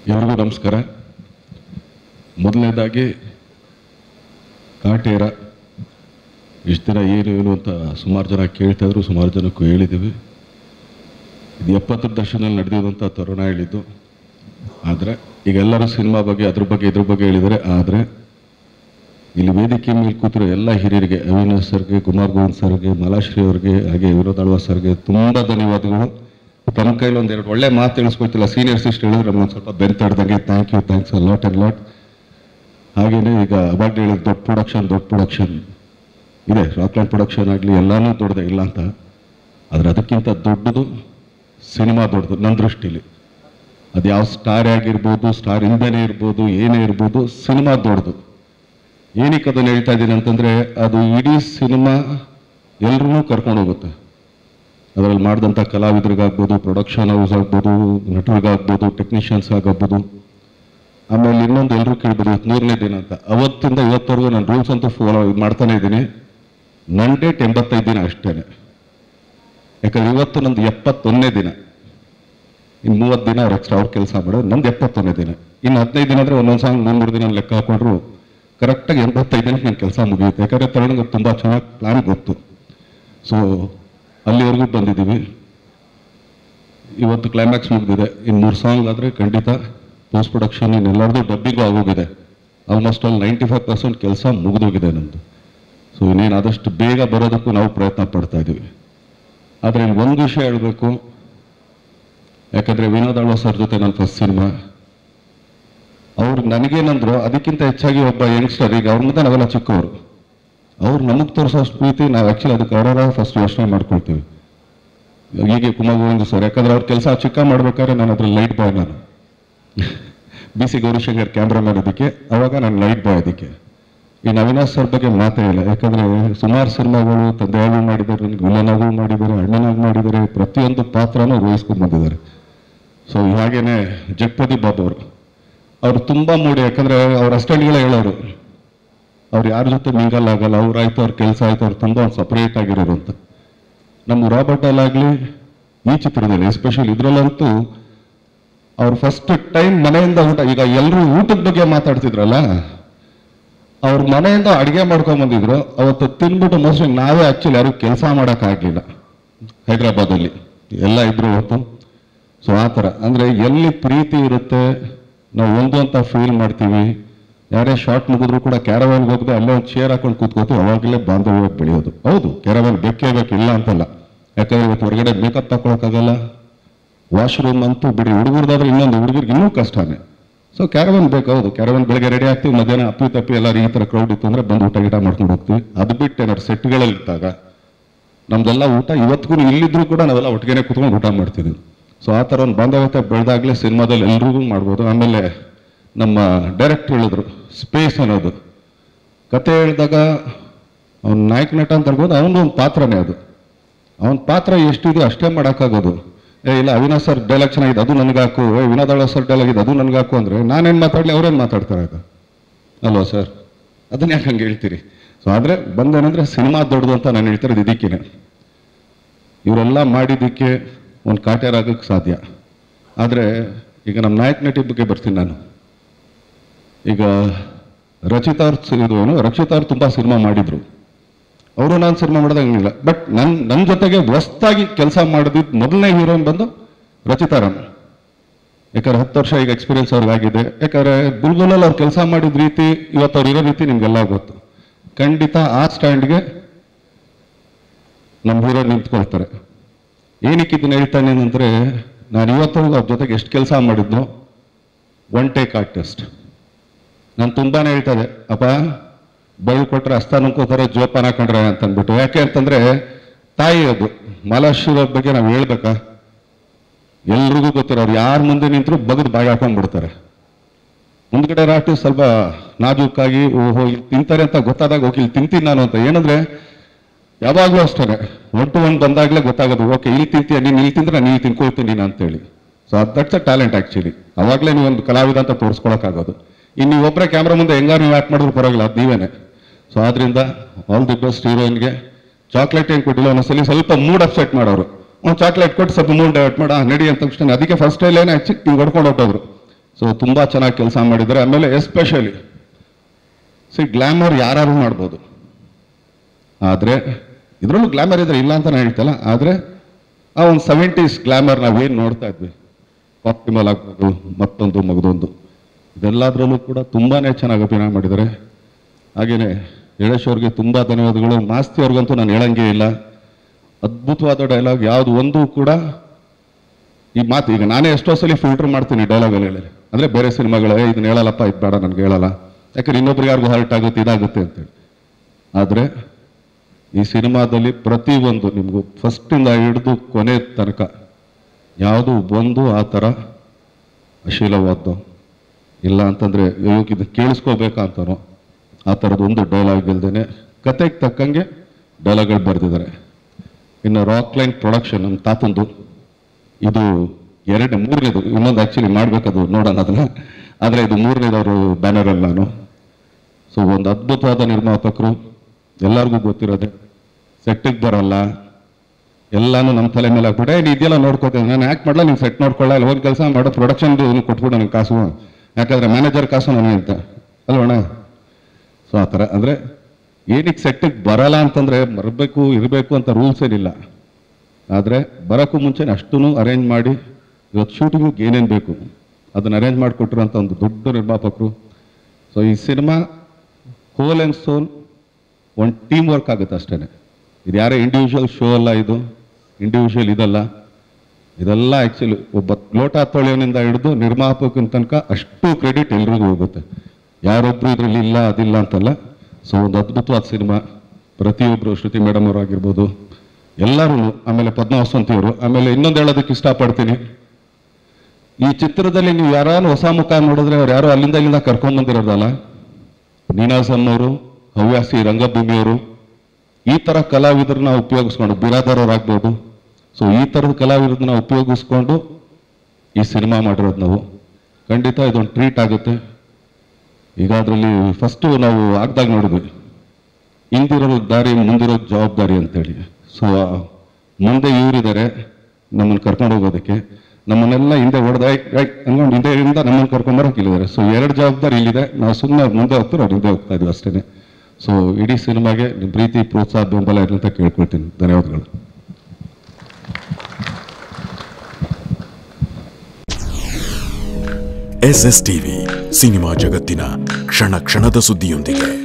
ಎಲ್ರಿಗೂ ನಮಸ್ಕಾರ ಮೊದಲನೇದಾಗಿ ಕಾಟೇರ ಇಷ್ಟು ದಿನ ಏನು ಏನು ಅಂತ ಸುಮಾರು ಜನ ಕೇಳ್ತಾ ಇದ್ರು ಸುಮಾರು ಜನಕ್ಕೂ ಹೇಳಿದ್ದೀವಿ ಇದು ಎಪ್ಪತ್ತರ ದಶಕದಲ್ಲಿ ನಡೆದಿರುವಂಥ ತರುಣ ಹೇಳಿದ್ದು ಆದರೆ ಈಗ ಎಲ್ಲರೂ ಸಿನಿಮಾ ಬಗ್ಗೆ ಅದ್ರ ಬಗ್ಗೆ ಇದ್ರ ಬಗ್ಗೆ ಹೇಳಿದ್ದಾರೆ ಆದರೆ ಇಲ್ಲಿ ವೇದಿಕೆ ಮೇಲೆ ಕೂತಿರೋ ಎಲ್ಲ ಹಿರಿಯರಿಗೆ ಅವಿನಾಶ್ ಸರ್ಗೆ ಕುಮಾರ್ ಗೋವಿಂದ್ ಸರ್ಗೆ ಮಾಲಾಶ್ರೀ ಅವ್ರಿಗೆ ಹಾಗೆ ವಿನೋದ್ ಅಳ್ವಾ ಸರ್ಗೆ ತುಂಬ ಧನ್ಯವಾದಗಳು ತಮ್ಮ ಕೈಲಿ ಒಂದೆರಡು ಒಳ್ಳೆ ಮಾತು ತಿಳಿಸ್ಕೊಯ್ತಿಲ್ಲ ಸೀನಿಯರ್ಸ್ ಇಷ್ಟು ಹೇಳಿದ್ರೆ ನಮ್ಗೆ ಸ್ವಲ್ಪ ಬೆಂತಾಡ್ದಂಗೆ thank you thanks a lot and lot ಹಾಗೆಯೇ ಈಗ ಅವಾಗಲೇ ಹೇಳಿದ ದೊಡ್ಡ ಪ್ರೊಡಕ್ಷನ್ ದೊಡ್ಡ ಪ್ರೊಡಕ್ಷನ್ ಇದೆ ರಾಕ್ಲ್ಯಾಂಡ್ ಪ್ರೊಡಕ್ಷನ್ ಆಗಲಿ ಎಲ್ಲನೂ ದೊಡ್ಡದೆ ಇಲ್ಲ ಅಂತ ಆದರೆ ಅದಕ್ಕಿಂತ ದೊಡ್ಡದು ಸಿನಿಮಾ ದೊಡ್ಡದು ನನ್ನ ದೃಷ್ಟಿಲಿ ಅದು ಯಾವ ಸ್ಟಾರ್ ಆಗಿರ್ಬೋದು ಸ್ಟಾರ್ ಇಲ್ದೇನೆ ಇರ್ಬೋದು ಏನೇ ಇರ್ಬೋದು ಸಿನಿಮಾ ದೊಡ್ಡದು ಏನಕ್ಕೆ ಅದನ್ನು ಹೇಳ್ತಾ ಇದ್ದೀನಿ ಅಂತಂದರೆ ಅದು ಇಡೀ ಸಿನಿಮಾ ಎಲ್ಲರೂ ಕರ್ಕೊಂಡು ಹೋಗುತ್ತೆ ಅದರಲ್ಲಿ ಮಾಡಿದಂಥ ಕಲಾವಿದರಿಗಾಗ್ಬೋದು ಪ್ರೊಡಕ್ಷನ್ ಹೌಸ್ ಆಗ್ಬೋದು ನಟರಿಗಾಗ್ಬೋದು ಟೆಕ್ನಿಷಿಯನ್ಸ್ ಆಗಬಹುದು ಆಮೇಲೆ ಇನ್ನೊಂದು ಎಲ್ಲರೂ ಕೇಳ್ಬೋದು ಇವತ್ತು ಮೂರನೇ ದಿನ ಅಂತ ಅವತ್ತಿಂದ ಇವತ್ತವರೆಗೂ ನಾನು ರೂಲ್ಸ್ ಅಂತೂ ಫಾಲೋ ಮಾಡ್ತಾನೆ ಇದ್ದೀನಿ ನನ್ನ ಡೇಟ್ ಎಂಬತ್ತೈದು ದಿನ ಅಷ್ಟೇ ಯಾಕಂದ್ರೆ ಇವತ್ತು ನಂದು ಎಪ್ಪತ್ತೊಂದನೇ ದಿನ ಇನ್ನು ಮೂವತ್ತು ದಿನ ಅವ್ರು ಎಕ್ಸ್ಟ್ರಾ ಅವ್ರ ಕೆಲಸ ಮಾಡೋದು ನಂದು ಎಪ್ಪತ್ತೊಂದನೇ ದಿನ ಇನ್ನು ಹದಿನೈದು ದಿನ ಅಂದರೆ ಒಂದೊಂದು ಸಾಂಗ್ ಮೂರು ಮೂರು ದಿನ ಲೆಕ್ಕ ಹಾಕೊಂಡ್ರು ಕರೆಕ್ಟಾಗಿ ಎಂಬತ್ತೈದು ದಿನಕ್ಕೆ ನನ್ನ ಕೆಲಸ ಮುಗಿಯುತ್ತೆ ಯಾಕಂದರೆ ತರುಣ್ಗೆ ತುಂಬ ಚೆನ್ನಾಗಿ ಪ್ಲಾನ್ ಗೊತ್ತು ಸೊ ಅಲ್ಲಿವರೆಗೂ ಬಂದಿದ್ದೀವಿ ಇವತ್ತು ಕ್ಲೈಮ್ಯಾಕ್ಸ್ ಮುಗಿದಿದೆ ಇನ್ನು ಮೂರು ಸಾಂಗ್ ಆದರೆ ಖಂಡಿತ ಪೋಸ್ಟ್ ಪ್ರೊಡಕ್ಷನ್ ಇನ್ನೆಲ್ಲರದು ಡಬ್ಬಿಗೂ ಆಗೋಗಿದೆ almost all ninety five percent ಕೆಲಸ ಮುಗಿದೋಗಿದೆ ನಮ್ಮದು ಸೊ ಇನ್ನೇನು ಆದಷ್ಟು ಬೇಗ ಬರೋದಕ್ಕೂ ನಾವು ಪ್ರಯತ್ನ ಪಡ್ತಾ ಇದ್ದೀವಿ ಆದರೆ ಇಲ್ಲಿ ಒಂದು ವಿಷಯ ಹೇಳಬೇಕು ಯಾಕಂದರೆ ವಿನೋದ್ ಅಳ್ವ ಸರ್ ಜೊತೆ ನನ್ನ ಫಸ್ಟ್ ಸಿನಿಮಾ ಅವ್ರು ನನಗೇನಂದ್ರು ಅದಕ್ಕಿಂತ ಹೆಚ್ಚಾಗಿ ಒಬ್ಬ ಯಂಗ್ಸ್ಟರ್ ಈಗ ಅವ್ರ ಮುಂದೆ ನಾವೆಲ್ಲ ಚಿಕ್ಕವರು ಅವ್ರು ನಮಗೆ ತೋರಿಸೋ ಪ್ರೀತಿ ನಾವು ಆ್ಯಕ್ಚುಲಿ ಅದಕ್ಕೆ ಅವರ ಫಸ್ಟ್ ಯೋಚನೆ ಮಾಡ್ಕೊಳ್ತೀವಿ ಹೀಗೆ ಕುಮಾರ್ ಗೋವಿಂದ ಸರ್ ಯಾಕಂದ್ರೆ ಅವ್ರ ಕೆಲಸ ಚಿಕ್ಕ ಮಾಡ್ಬೇಕಾದ್ರೆ ನಾನು ಅದ್ರಲ್ಲಿ ಲೈಟ್ ಬಾಯ್ ನಾನು ಬಿ ಸಿ ಗೌರಿಶಂಕರ್ ಕ್ಯಾಮ್ರಾಮನ್ ಅದಕ್ಕೆ ಅವಾಗ ನಾನು ಲೈಟ್ ಬಾಯ್ ಅದಕ್ಕೆ ಇನ್ನು ಅವಿನಾಶ್ ಸರ್ ಬಗ್ಗೆ ಮಾತೇ ಇಲ್ಲ ಯಾಕಂದ್ರೆ ಸುಮಾರು ಸಿನಿಮಾಗಳು ತಂದೆಯಾಗೂ ಮಾಡಿದ್ದಾರೆ ನನಗೆ ವಿಲನಾಗೂ ಮಾಡಿದ್ದಾರೆ ಅಣ್ಣನಾಗೂ ಮಾಡಿದ್ದಾರೆ ಪ್ರತಿಯೊಂದು ಪಾತ್ರನೂ ವಹಿಸ್ಕೊಂಡು ಬಂದಿದ್ದಾರೆ ಸೊ ಹಾಗೇನೆ ಜಗಪತಿ ಬಾಬು ಅವರು ಅವ್ರು ತುಂಬ ಮೂಡಿ ಯಾಕಂದ್ರೆ ಅವ್ರ ಅಸ್ಟೆಂಟ್ಗಳೇ ಹೇಳೋರು ಅವ್ರು ಯಾರ ಜೊತೆ ಮಿಂಗಲ್ ಆಗಲ್ಲ ಅವ್ರಾಯ್ತು ಅವ್ರ ಕೆಲಸ ಆಯ್ತು ಅವ್ರು ತುಂಬ ಒಂದು ಸಪ್ರೇಟ್ ಆಗಿರೋರು ಅಂತ ನಮ್ಮ ರಾಬರ್ಟ್ ಅಲ್ಲಾಗ್ಲಿ ಈ ಚಿತ್ರದಲ್ಲಿ ಎಸ್ಪೆಷಲಿ ಇದ್ರಲ್ಲಂತೂ ಅವ್ರು ಫಸ್ಟ್ ಟೈಮ್ ಮನೆಯಿಂದ ಊಟ ಈಗ ಎಲ್ಲರೂ ಊಟದ ಬಗ್ಗೆ ಮಾತಾಡ್ತಿದ್ರಲ್ಲ ಅವ್ರ ಮನೆಯಿಂದ ಅಡಿಗೆ ಮಾಡ್ಕೊಂಡ್ ಬಂದಿದ್ರು ಅವತ್ತು ತಿನ್ಬಿಟ್ಟು ಮೋಸ್ಟ್ಲಿ ನಾವೇ ಆಕ್ಚುಲಿ ಯಾರು ಕೆಲಸ ಮಾಡೋಕ್ಕಾಗಲಿಲ್ಲ ಹೈದ್ರಾಬಾದಲ್ಲಿ ಎಲ್ಲ ಇದ್ರು ಹೊತ್ತು ಸೊ ಆ ಥರ ಅಂದರೆ ಎಲ್ಲಿ ಪ್ರೀತಿ ಇರುತ್ತೆ ನಾವು ಒಂದು ಅಂತ ಫೀಲ್ ಮಾಡ್ತೀವಿ ಯಾರೇ ಶಾರ್ಟ್ ಮುಗಿದ್ರು ಕೂಡ ಕ್ಯಾರವಾನ್ಗೆ ಹೋಗದೆ ಅಲ್ಲೇ ಒಂದು ಚೇರ್ ಹಾಕೊಂಡು ಕೂತ್ಕೋತೀವಿ ಅವಾಗಲೇ ಬಾಂಧವ್ಯ ಬೆಳೆಯೋದು ಹೌದು ಕ್ಯಾರವಾನ್ ಬೇಕೇ ಬೇಕು ಇಲ್ಲ ಅಂತಲ್ಲ ಯಾಕಂದ್ರೆ ಇವತ್ತು ಹೊರಗಡೆ ಮೇಕಪ್ ತಗೊಳಕ್ಕಾಗಲ್ಲ ವಾಶ್ರೂಮ್ ಅಂತೂ ಬಿಡಿ ಹುಡುಗರ್ದಾದ್ರೆ ಇನ್ನೊಂದು ಹುಡುಗರಿಗೆ ಇನ್ನೂ ಕಷ್ಟನೇ ಸೊ ಕ್ಯಾರವನ್ ಬೇಕು ಹೌದು ಕ್ಯಾರವನ್ ಬೆಳಗ್ಗೆ ರೆಡಿ ಆಗ್ತೀವಿ ಮಧ್ಯಾಹ್ನ ಅಪ್ಪಿ ತಪ್ಪಿ ಎಲ್ಲರೂ ಈ ಥರ ಕ್ರೌಡ್ ಇತ್ತು ಅಂದ್ರೆ ಬಂದು ಊಟ ಗೀಟ ಮಾಡ್ಕೊಂಡು ಹೋಗ್ತೀವಿ ಅದು ಬಿಟ್ಟು ಏನಾದ್ರು ಸೆಟ್ಗಳಲ್ಲಿ ಇದ್ದಾಗ ನಮ್ದೆಲ್ಲ ಊಟ ಇವತ್ತಿಗೂ ಇಲ್ಲಿದ್ರು ಕೂಡ ನಾವೆಲ್ಲ ಒಟ್ಟಿಗೆ ಕುತ್ಕೊಂಡು ಊಟ ಮಾಡ್ತೀವಿ ಸೊ ಆ ಥರ ಒಂದು ಬಾಂಧವ್ಯತೆ ಬೆಳೆದಾಗಲೇ ಸಿನಿಮಾದಲ್ಲಿ ಎಲ್ರಿಗೂ ಮಾಡ್ಬೋದು ಆಮೇಲೆ ನಮ್ಮ ಡೈರೆಕ್ಟ್ ಹೇಳಿದ್ರು ಸ್ಪೇಸ್ ಅನ್ನೋದು ಕತೆ ಹೇಳಿದಾಗ ಅವ್ನ ನಾಯಕ ನಟ ಅಂತ ಅನ್ಬೋದು ಅವನು ಒಂದು ಪಾತ್ರನೇ ಅದು ಅವನ ಪಾತ್ರ ಎಷ್ಟಿದೆ ಅಷ್ಟೇ ಮಾಡೋಕ್ಕಾಗೋದು ಏ ಇಲ್ಲ ಅವಿನಾಶ್ ಸರ್ ಡೈಲಾಗ್ ಚೆನ್ನಾಗಿದೆ ಅದು ನನಗೆ ಹಾಕು ಏ ವಿನೋದ್ ಅಳ್ವ ಸರ್ ಡೈಲಾಗ್ ಇದೆ ಅದು ನನಗೆ ಹಾಕು ಅಂದರೆ ನಾನೇನು ಮಾತಾಡಲಿ ಅವ್ರೇನು ಮಾತಾಡ್ತಾರೆ ಆಗ ಅಲ್ವಾ ಸರ್ ಅದನ್ನ ಯಾಕೆ ಹಂಗೆ ಹೇಳ್ತೀರಿ ಸೊ ಆದರೆ ಬಂದೇನಂದ್ರೆ ಸಿನಿಮಾ ದೊಡ್ಡದು ಅಂತ ನಾನು ಹೇಳ್ತಿರೋದು ಇದಕ್ಕೇನೆ ಇವರೆಲ್ಲ ಮಾಡಿದ್ದಕ್ಕೆ ಒಂದು ಕಾಟ್ಯಾರ ಆಗಕ್ಕೆ ಸಾಧ್ಯ ಆದರೆ ಈಗ ನಮ್ಮ ನಾಯಕ ನಟಿ ಬಗ್ಗೆ ಬರ್ತೀನಿ ನಾನು ಈಗ ರಚಿತಾ ಅವ್ರ ಸಿ- ಇದು ಏನು ರಕ್ಷಿತಾ ಅವ್ರು ತುಂಬ ಸಿನಿಮಾ ಮಾಡಿದ್ರು ಅವರು ನಾನು ಸಿನಿಮಾ ಮಾಡೋದಂಗಿಲ್ಲ ಬಟ್ ನನ್ನ ನನ್ನ ಜೊತೆಗೆ ಹೊಸ್ದಾಗಿ ಕೆಲಸ ಮಾಡಿದ್ದು ಮೊದಲನೇ ಹೀರೋಯಿನ್ ಬಂದು ರಚಿತಾರಾಮ್ ಯಾಕಂದ್ರೆ ಹತ್ತು ವರ್ಷ ಈಗ ಎಕ್ಸ್ಪೀರಿಯನ್ಸ್ ಅವ್ರಿಗಾಗಿದೆ ಯಾಕಂದ್ರೆ ಬುಲ್ಬುಲಲ್ಲಿ ಅವ್ರು ಕೆಲಸ ಮಾಡಿದ ರೀತಿ ಇವತ್ತು ಅವ್ರು ಇರೋ ರೀತಿ ನಿಮ್ಗೆಲ್ಲ ಗೊತ್ತು ಖಂಡಿತ ಆ ಸ್ಟ್ಯಾಂಡ್ಗೆ ನಮ್ಮ ಹೀರೋ ನಿಂತ್ಕೊಳ್ತಾರೆ ಏನಕ್ಕೆ ಇದನ್ನ ಹೇಳ್ತಾನೆ ಅಂದರೆ ನಾನು ಇವತ್ತವರೆಗೂ ಅವ್ರ ಜೊತೆಗೆ ಎಷ್ಟು ಕೆಲಸ ಮಾಡಿದ್ನೋ ಒನ್ ಟೇಕ್ ಆರ್ಟಿಸ್ಟ್ ನಾನು ತುಂಬಾನೇ ಹೇಳ್ತದೆ ಅಪ್ಪ ಬೈಲ್ ಕೊಟ್ರೆ ಹಸ್ತ ನುಂಕೋತಾರೆ ಜೋಪಾನ ಕಂಡ್ರೆ ಅಂತ ಅಂದ್ಬಿಟ್ಟು ಯಾಕೆ ಅಂತಂದ್ರೆ ತಾಯಿ ಅದು ಮಾಲಾಶ್ರೀ ಬಗ್ಗೆ ನಾವು ಹೇಳ್ಬೇಕಾ ಎಲ್ರಿಗೂ ಗೊತ್ತಿರೋ ಅವ್ರು ಯಾರ ಮುಂದೆ ನಿಂತರೂ ಬಗದು ಬಾಯಿ ಹಾಕೊಂಡ್ಬಿಡ್ತಾರೆ ಮುಂದ್ಗಡೆ ರಾಟಿ ಸ್ವಲ್ಪ ನಾಜೂಕಾಗಿ ಓಹೋ ಇಲ್ಲಿ ತಿಂತಾರೆ ಅಂತ ಗೊತ್ತಾದಾಗ ಹೋಗಿ ಇಲ್ಲಿ ತಿಂತೀನಿ ನಾನು ಅಂತ ಏನಂದ್ರೆ ಯಾವಾಗಲೂ ಅಷ್ಟೇ ಒನ್ ಟು ಒನ್ ಬಂದಾಗಲೇ ಗೊತ್ತಾಗೋದು ಓಕೆ ಇಲ್ಲಿ ತಿಂತೀಯ ನೀನು ಇಲ್ಲಿ ತಿಂದ್ರೆ ನೀನು ತಿನ್ಕೊಳ್ತೀನಿ ನೀನು ಅಂತೇಳಿ so that's a talent actually ಅವಾಗಲೇ ನೀವು ಒಂದು ಕಲಾವಿದ ಅಂತ ತೋರಿಸ್ಕೊಳಕ್ಕಾಗೋದು ಇನ್ನು ನೀವು ಒಬ್ಬರೇ ಕ್ಯಾಮ್ರಾ ಮುಂದೆ ಹೆಂಗಾರು ನೀವು ಆ್ಯಕ್ಟ್ ಮಾಡಿದ್ರು ಪರವಾಗಿಲ್ಲ ಅದು ನೀವೇನೆ ಸೊ ಆದ್ರಿಂದ ಆಲ್ ದಿ ಬೆಸ್ಟ್ ಹೀರೋಯಿನ್ಗೆ ಚಾಕ್ಲೇಟ್ ಏನು ಕೊಟ್ಟಿಲ್ಲ ಒಂದೊಂದ್ಸಲಿ ಸ್ವಲ್ಪ ಮೂಡ್ ಅಪ್ಸೆಟ್ ಮಾಡೋರು ಒಂದು ಚಾಕ್ಲೇಟ್ ಕೊಟ್ಟು ಸ್ವಲ್ಪ ಮೂಡ್ ಡೈವರ್ಟ್ ಮಾಡ ನಡಿ ಅಂತ ತಕ್ಷಣ ಅದಕ್ಕೆ ಫಸ್ಟ್ ಏನೇ ಹಚ್ಚಿ ನೀವು ಹೊಡ್ಕೊಂಡು ಹೊಟ್ಟೋದ್ರು ಸೊ ತುಂಬ ಚೆನ್ನಾಗಿ ಕೆಲಸ ಮಾಡಿದ್ದಾರೆ ಆಮೇಲೆ ಎಸ್ಪೆಷಲಿ ಸಿ ಗ್ಲಾಮರ್ ಯಾರು ಮಾಡ್ಬೋದು ಆದರೆ ಇದರಲ್ಲೂ ಗ್ಲಾಮರ್ ಇದ್ರೆ ಇಲ್ಲ ಅಂತ ನಾನು ಹೇಳ್ತಲ್ಲ ಆದರೆ ಆ ಒಂದು ಸೆವೆಂಟೀಸ್ ಗ್ಲಾಮರ್ ನಾವೇನು ನೋಡ್ತಾ ಇದ್ವಿ ಆಪ್ಟಿಮಲ್ ಆಗ್ಬೋದು ಮತ್ತೊಂದು ಮಗದೊಂದು ಇದೆಲ್ಲದರಲ್ಲೂ ಕೂಡ ತುಂಬಾ ಚೆನ್ನಾಗಿ ಅಭಿನಯ ಮಾಡಿದ್ದಾರೆ ಹಾಗೆಯೇ ಯಳೇಶ್ ಅವ್ರಿಗೆ ತುಂಬ ಧನ್ಯವಾದಗಳು ಮಾಸ್ತಿ ಅವ್ರಿಗಂತೂ ನಾನು ಹೇಳಂಗೇ ಇಲ್ಲ ಅದ್ಭುತವಾದ ಡೈಲಾಗ್ ಯಾವುದು ಒಂದು ಕೂಡ ಈ ಮಾತು ಈಗ ನಾನೇ ಎಷ್ಟೋ ಸಲ ಫಿಲ್ಟರ್ ಮಾಡ್ತೀನಿ ಡೈಲಾಗಲ್ಲಿ ಹೇಳಿ ಅಂದರೆ ಬೇರೆ ಸಿನಿಮಾಗಳು "ಏ, ಇದನ್ನ ಹೇಳಲ್ಲಪ್ಪ ಇದು ಬೇಡ ನನಗೆ ಹೇಳಲ್ಲ ಯಾಕಂದ್ರೆ ಇನ್ನೊಬ್ರಿಗೆ ಯಾರಿಗೂ ಹರ್ಟ್ ಆಗುತ್ತೆ ಇದಾಗುತ್ತೆ ಅಂತೇಳಿ ಆದರೆ ಈ ಸಿನಿಮಾದಲ್ಲಿ ಪ್ರತಿಯೊಂದು ನಿಮಗೂ ಫಸ್ಟಿಂದ ಹಿಡಿದು ಕೊನೆ ತನಕ ಯಾವುದು ಒಂದು ಆ ಥರ ಅಶೀಲವಾದ್ದು ಇಲ್ಲ ಅಂತಂದರೆ ಇವಾಗ ಇದು ಕೇಳಿಸ್ಕೋಬೇಕಾ ಅಂತನೋ ಆ ಥರದ್ದು ಒಂದು ಡೈಲಾಗ್ ಇಲ್ದೇನೆ ಕತೆಗೆ ತಕ್ಕಂಗೆ ಡೈಲಾಗ್ಗಳು ಬರೆದಿದ್ದಾರೆ ಇನ್ನು ರಾಕ್ ಲೈನ್ ಪ್ರೊಡಕ್ಷನ್ ನಮ್ಮ ತಾತಂದು ಇದು ಎರಡು ಮೂರನೇದು ಇನ್ನೊಂದು ಆ್ಯಕ್ಚುಲಿ ಮಾಡಬೇಕದು ನೋಡೋಣ ಅದನ್ನ ಆದರೆ ಇದು ಮೂರನೇದವರು ಬ್ಯಾನರಲ್ಲಿ ನಾನು ಸೊ ಒಂದು ಅದ್ಭುತವಾದ ನಿರ್ಮಾಪಕರು ಎಲ್ಲರಿಗೂ ಗೊತ್ತಿರೋದೆ ಸೆಟ್ಟಿಗೆ ಬರಲ್ಲ ಎಲ್ಲಾನು ನಮ್ಮ ತಲೆ ಮೇಲೆ ಹಾಕ್ಬಿಟ್ಟೆ ನೀ ಇದೆಲ್ಲ ನೋಡ್ಕೋತೀನಿ ನಾನು ಯಾಕೆ ಮಾಡಲ್ಲ ನೀನು ಸೆಟ್ ನೋಡ್ಕೊಳ್ಳ ಅಲ್ಲಿ ಹೋಗಿ ಕೆಲಸ ಮಾಡೋ ಪ್ರೊಡಕ್ಷನ್ ಕೊಟ್ಬಿಡು ನನಗೆ ಕಾಸು ಯಾಕಂದ್ರೆ ಮ್ಯಾನೇಜರ್ ಕಾಸು ನನಗೆ ಅಂತ ಅಲ್ವಣ್ಣ ಸೊ ಆ ಥರ ಅಂದರೆ ಏನಕ್ಕೆ ಸೆಟ್ಟಿಗೆ ಬರಲ್ಲ ಅಂತಂದರೆ ಬರಬೇಕು ಇರಬೇಕು ಅಂತ ರೂಲ್ಸ್ ಏನಿಲ್ಲ ಆದರೆ ಬರೋಕ್ಕೂ ಮುಂಚೆ ಅಷ್ಟೂ ಅರೇಂಜ್ ಮಾಡಿ ಇವತ್ತು ಶೂಟಿಂಗಿಗೆ ಏನೇನು ಬೇಕು ಅದನ್ನು ಅರೇಂಜ್ ಮಾಡಿಕೊಟ್ಟಿರೋಂಥ ಒಂದು ದೊಡ್ಡ ನಿರ್ಮಾಪಕರು ಸೊ ಈ ಸಿನಿಮಾ ಹೋಲ್ ಆ್ಯಂಡ್ ಸೋಲ್ ಒಂದು ಟೀಮ್ ವರ್ಕ್ ಆಗುತ್ತೆ ಅಷ್ಟೇ ಇದು ಯಾರೇ ಇಂಡಿವಿಜುವಲ್ ಶೋ ಅಲ್ಲ ಇದು ಇಂಡಿವಿಜುವಲ್ ಇದಲ್ಲ ಇದೆಲ್ಲ ಆ್ಯಕ್ಚುಲಿ ಒಬ್ಬ ಲೋಟ ತೊಳೆಯೋನಿಂದ ಹಿಡಿದು ನಿರ್ಮಾಪಕನ ತನಕ ಅಷ್ಟು ಕ್ರೆಡಿಟ್ ಎಲ್ರಿಗೂ ಹೋಗುತ್ತೆ ಯಾರೊಬ್ರು ಇದರಲ್ಲಿ ಇಲ್ಲ ಅದಿಲ್ಲ ಅಂತಲ್ಲ ಸೊ ಒಂದು ಅದ್ಭುತವಾದ ಸಿನಿಮಾ ಪ್ರತಿಯೊಬ್ಬರು ಶ್ರುತಿ ಮೇಡಮ್ ಅವರು ಆಗಿರ್ಬೋದು ಎಲ್ಲರೂ ಆಮೇಲೆ ಪದ್ಮ ವಸಂತಿ ಅವರು ಆಮೇಲೆ ಇನ್ನೊಂದು ಹೇಳೋದಕ್ಕೆ ಇಷ್ಟಪಡ್ತೀನಿ ಈ ಚಿತ್ರದಲ್ಲಿ ನೀವು ಯಾರು ಹೊಸ ಮುಖ ನೋಡಿದ್ರೆ ಅವ್ರು ಯಾರೋ ಅಲ್ಲಿಂದ ಇಲ್ಲಿಂದ ಕರ್ಕೊಂಡ್ ಬಂದಿರೋದಲ್ಲ ನೀನಾಸಮ್ ಅವರು ಹವ್ಯಾಸಿ ರಂಗಭೂಮಿಯವರು ಈ ಥರ ಕಲಾವಿದರನ್ನ ಉಪಯೋಗಿಸ್ಕೊಂಡು ಬಿರಾದರ್ ಆಗ್ಬೋದು ಸೊ ಈ ಥರದ ಕಲಾವಿದರನ್ನ ಉಪಯೋಗಿಸ್ಕೊಂಡು ಈ ಸಿನಿಮಾ ಮಾಡಿರೋದು ನಾವು ಖಂಡಿತ ಇದೊಂದು ಟ್ರೀಟ್ ಆಗುತ್ತೆ ಈಗ ಅದರಲ್ಲಿ ಫಸ್ಟು ನಾವು ಆಗ್ದಾಗ ನೋಡಿದ್ವಿ ಹಿಂದಿರೋ ದಾರಿ ಮುಂದಿರೋ ಜವಾಬ್ದಾರಿ ಅಂತೇಳಿ ಸೊ ಮುಂದೆ ಇವರಿದ್ದಾರೆ ನಮ್ಮನ್ನು ಕರ್ಕೊಂಡು ಹೋಗೋದಕ್ಕೆ ನಮ್ಮನ್ನೆಲ್ಲ ಹಿಂದೆ ಹೊಡೆದ ಹಂಗೊಂಡು ಹಿಂದೆಯಿಂದ ನಮ್ಮನ್ನು ಕರ್ಕೊಂಬರಕ್ಕೆ ಇಲ್ಲಿದ್ದಾರೆ ಸೊ ಎರಡು ಜವಾಬ್ದಾರಿ ಇಲ್ಲಿದೆ ನಾವು ಸುಮ್ಮನೆ ಮುಂದೆ ಹೋಗ್ತಾರೆ ಅವ್ರು ಹಿಂದೆ ಹೋಗ್ತಾ ಇದೀವಿ ಅಷ್ಟೇ ಸೊ ಇಡೀ ಸಿನಿಮಾಗೆ ನಿಮ್ಮ ಪ್ರೀತಿ ಪ್ರೋತ್ಸಾಹ ಬೆಂಬಲ ಇರಲಿ ಅಂತ ಕೇಳ್ಕೊಳ್ತೀನಿ ಧನ್ಯವಾದಗಳು ಎಸ್ ಎಸ್ ಟಿವಿ ಸಿನಿಮಾ ಜಗತ್ತಿನ ಕ್ಷಣ ಕ್ಷಣದ ಸುದ್ದಿಯೊಂದಿಗೆ